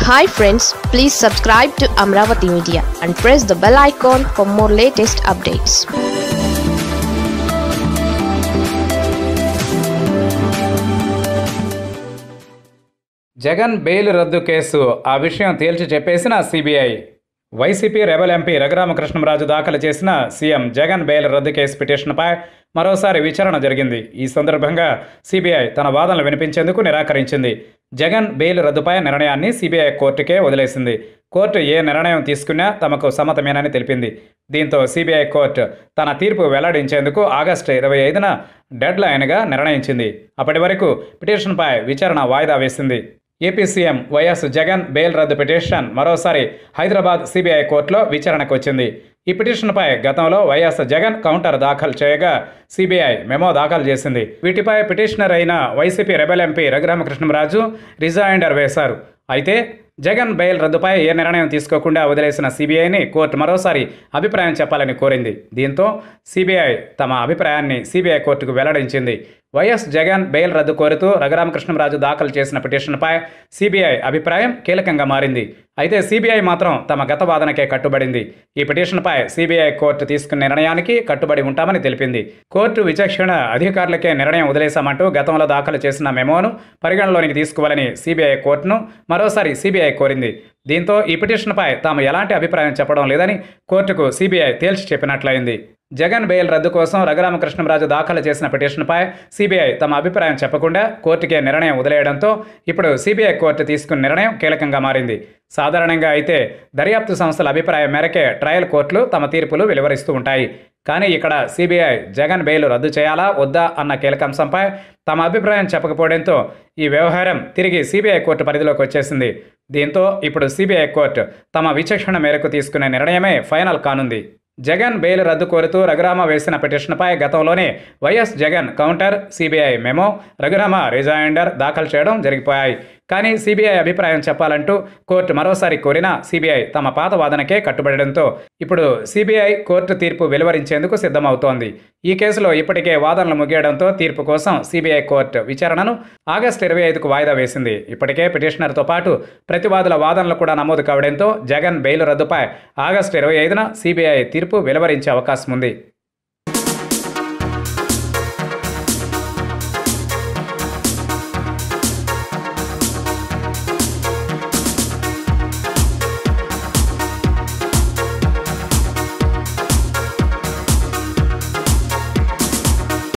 hi friends please subscribe to Amaravati media and press the bell icon for more latest updates Jagan bail రద్దు case ఆ విషయం తేల్చి చెప్పేసిన CBI YCP rebel MP Raghurama Krishnam Raju దాఖలు చేసిన సీఎం జగన్ బెయిల్ రద్దు కేసు పిటిషన్పై మరోసారి విచారణ జరిగింది ఈ సందర్భంగా సిబిఐ తన వాదనలు వినిపించేందుకు నిరాకరించింది జగన్ బెయిల్ రద్దుపై నిర్ణయాన్ని సిబిఐ కోర్టుకే వదిలేసింది కోర్టు ఏ నిర్ణయం తీసుకున్నా తమకు సమ్మతమేనని తెలిపింది దీంతో సిబిఐ కోర్టు తన తీర్పు వెల్లడించేందుకు ఆగస్టు ఇరవై ఐదున డెడ్ లైన్గా నిర్ణయించింది అప్పటి వరకు పిటిషన్పై విచారణ వాయిదా వేసింది AP CM YS Jagan bail రద్దు పిటిషన్ మరోసారి హైదరాబాద్ సిబిఐ కోర్టులో విచారణకు వచ్చింది ఈ పిటిషన్పై గతంలో వైఎస్ జగన్ కౌంటర్ దాఖలు చేయగా సిబిఐ మెమో దాఖలు చేసింది వీటిపై పిటిషనర్ అయిన YCP rebel MP Raghurama Krishnam Raju rejoinder వేశారు అయితే జగన్ బెయిల్ రద్దుపై ఏ నిర్ణయం తీసుకోకుండా వదిలేసిన సిబిఐని కోర్టు మరోసారి అభిప్రాయం చెప్పాలని కోరింది దీంతో సిబిఐ తమ అభిప్రాయాన్ని సిబిఐ కోర్టుకు వెల్లడించింది వైఎస్ జగన్ బెయిల్ రద్దు కోరుతూ రఘురామకృష్ణంరాజు దాఖలు చేసిన పిటిషన్పై సిబిఐ అభిప్రాయం కీలకంగా మారింది అయితే సిబిఐ మాత్రం తమ గత వాదనకే కట్టుబడింది ఈ పిటిషన్పై సిబిఐ కోర్టు తీసుకున్న నిర్ణయానికి కట్టుబడి ఉంటామని తెలిపింది కోర్టు విచక్షణ అధికారులకే నిర్ణయం వదిలేశామంటూ గతంలో దాఖలు చేసిన మెమోను పరిగణలోనికి తీసుకోవాలని సిబిఐ కోర్టును మరోసారి సిబిఐ కోరింది దీంతో ఈ పిటిషన్పై తాము ఎలాంటి అభిప్రాయం చెప్పడం లేదని కోర్టుకు సిబిఐ తేల్చి చెప్పినట్లయింది జగన్ బెయిల్ రద్దు కోసం రఘురామకృష్ణంరాజు దాఖలు చేసిన పిటిషన్పై సిబిఐ తమ అభిప్రాయం చెప్పకుండా కోర్టుకే నిర్ణయం వదిలేయడంతో ఇప్పుడు సిబిఐ కోర్టు తీసుకున్న నిర్ణయం కీలకంగా మారింది సాధారణంగా అయితే దర్యాప్తు సంస్థల అభిప్రాయం మేరకే ట్రయల్ కోర్టులు తమ తీర్పులు వెలువరిస్తూ ఉంటాయి కానీ ఇక్కడ సిబిఐ జగన్ బెయిల్ రద్దు చేయాలా వద్దా అన్న కీలక అంశంపై తమ అభిప్రాయం చెప్పకపోవడంతో ఈ వ్యవహారం తిరిగి సిబిఐ కోర్టు పరిధిలోకి వచ్చేసింది దీంతో ఇప్పుడు సిబిఐ కోర్టు తమ విచక్షణ మేరకు తీసుకునే నిర్ణయమే ఫైనల్ కానుంది జగన్ బెయిల్ రద్దు కోరుతూ రఘురామ వేసిన పిటిషన్పై గతంలోనే YS Jagan counter CBI memo Raghurama rejoinder దాఖలు చేయడం జరిగిపోయాయి కానీ సిబిఐ అభిప్రాయం చెప్పాలంటూ కోర్టు మరోసారి కోరినా సిబిఐ తమ పాత వాదనకే కట్టుబడడంతో ఇప్పుడు సిబిఐ కోర్టు తీర్పు వెలువరించేందుకు సిద్ధమవుతోంది ఈ కేసులో ఇప్పటికే వాదనలు ముగియడంతో తీర్పు కోసం సిబిఐ కోర్టు విచారణను ఆగస్టు ఇరవై ఐదుకు వాయిదా వేసింది ఇప్పటికే పిటిషనర్తో పాటు ప్రతివాదుల వాదనలు కూడా నమోదు కావడంతో జగన్ బెయిల్ రద్దుపై ఆగస్టు ఇరవై ఐదున సిబిఐ తీర్పు వెలువరించే అవకాశం ఉంది